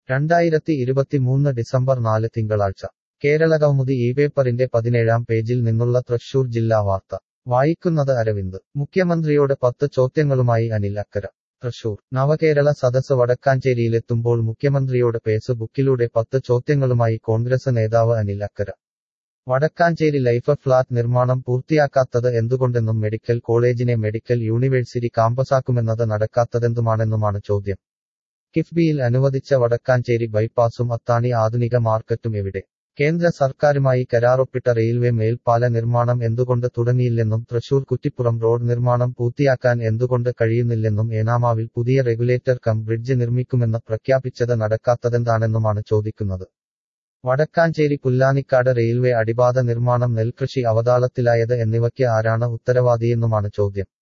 രണ്ടായിരത്തി ഇരുപത്തിമൂന്ന് ഡിസംബർ നാല് തിങ്കളാഴ്ച കേരള കൗമുദി ഈ പേപ്പറിന്റെ പതിനേഴാം പേജിൽ നിന്നുള്ള തൃശൂർ ജില്ലാ വാർത്ത വായിക്കുന്നത് അരവിന്ദ് മുഖ്യമന്ത്രിയോട് പത്ത് ചോദ്യങ്ങളുമായി അനിൽ അക്കര തൃശൂർ നവകേരള സദസ് വടക്കാഞ്ചേരിയിലെത്തുമ്പോൾ മുഖ്യമന്ത്രിയോട് ഫേസ്ബുക്കിലൂടെ പത്ത് ചോദ്യങ്ങളുമായി കോൺഗ്രസ് നേതാവ് അനിൽ അക്കര വടക്കാഞ്ചേരി ലൈഫ് ഫ്ളാറ്റ് നിർമ്മാണം പൂർത്തിയാക്കാത്തത് എന്തുകൊണ്ടെന്നും മെഡിക്കൽ കോളേജിനെ മെഡിക്കൽ യൂണിവേഴ്സിറ്റി കാമ്പസാക്കുമെന്നത് നടക്കാത്തതെന്തുമാണെന്നുമാണ് ചോദ്യം കിഫ്ബിയിൽ അനുവദിച്ച വടക്കാഞ്ചേരി ബൈപ്പാസും അത്താണി ആധുനിക മാർക്കറ്റും എവിടെ കേന്ദ്ര സർക്കാരുമായി കരാറൊപ്പിട്ട റെയിൽവേ മേൽപ്പാല നിർമ്മാണം എന്തുകൊണ്ട് തുടങ്ങിയില്ലെന്നും തൃശൂർ കുറ്റിപ്പുറം റോഡ് നിർമ്മാണം പൂർത്തിയാക്കാൻ എന്തുകൊണ്ട് കഴിയുന്നില്ലെന്നും ഏനാമാവിൽ പുതിയ റെഗുലേറ്റർ കം ബ്രിഡ്ജ് നിർമ്മിക്കുമെന്ന് പ്രഖ്യാപിച്ചത് നടക്കാത്തതെന്താണെന്നുമാണ് ചോദിക്കുന്നത് വടക്കാഞ്ചേരി പുല്ലാനിക്കാട് റെയിൽവേ അടിപാത നിർമ്മാണം നെൽകൃഷി അവതാളത്തിലായത് എന്നിവയ്ക്ക് ആരാണ് ഉത്തരവാദിയെന്നുമാണ് ചോദ്യം